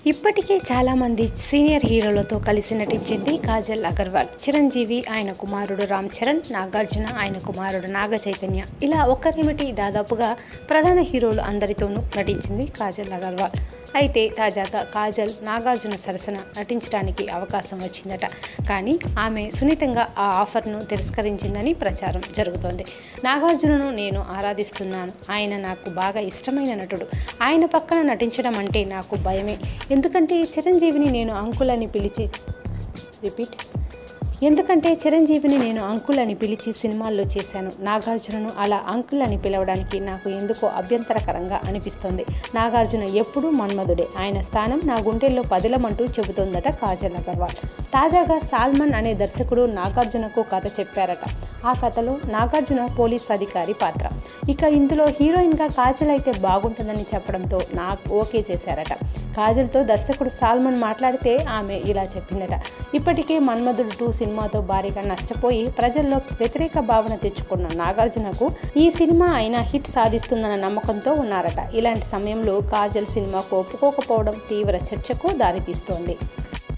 ఇప్పటికే చాలామంది సీనియర్ హీరోలతో కలిసి నటించింది కాజల్ అగర్వాల్ చిరంజీవి ఆయన కుమారుడు రామ్ చరణ్ నాగార్జున ఆయన కుమారుడు నాగ చైతన్య ఇలా ఒక్కరేమిటి దాదాపుగా ప్రధాన హీరోలు అందరితోనూ నటించింది కాజల్ అగర్వాల్ అయితే తాజాగా కాజల్ నాగార్జున సరసన నటించడానికి అవకాశం వచ్చిందట కానీ ఆమె సున్నితంగా ఆ ఆఫర్ను తిరస్కరించిందని ప్రచారం జరుగుతోంది నాగార్జునను నేను ఆరాధిస్తున్నాను ఆయన నాకు బాగా ఇష్టమైన నటుడు ఆయన పక్కన నటించడం అంటే నాకు భయమే ఎందుకంటే చిరంజీవిని నేను అంకుల్ అని పిలిచి రిపీట్ ఎందుకంటే చిరంజీవిని నేను అంకుల్ అని పిలిచి సినిమాల్లో చేశాను నాగార్జునను అలా అంకుల్ అని పిలవడానికి నాకు ఎందుకో అభ్యంతరకరంగా అనిపిస్తోంది నాగార్జున ఎప్పుడూ మన్మధుడే ఆయన స్థానం నా గుండెల్లో పదిలమంటూ చెబుతోందట కాజల్ అగర్వాల్ తాజాగా సాల్మన్ అనే దర్శకుడు నాగార్జునకు కథ చెప్పారట ఆ కథలో నాగార్జున పోలీస్ అధికారి పాత్ర ఇక ఇందులో హీరోయిన్గా కాజల్ అయితే బాగుంటుందని చెప్పడంతో నాకు ఓకే చేశారట కాజల్తో దర్శకుడు సాల్మన్ మాట్లాడితే ఆమె ఇలా చెప్పిందట ఇప్పటికే మన్మధుడు టూ సినిమాతో భారీగా నష్టపోయి ప్రజల్లో వ్యతిరేక భావన తెచ్చుకున్న నాగార్జునకు ఈ సినిమా అయినా హిట్ సాధిస్తుందన్న నమ్మకంతో ఉన్నారట ఇలాంటి సమయంలో కాజల్ సినిమాకు ఒప్పుకోకపోవడం తీవ్ర చర్చకు దారితీస్తోంది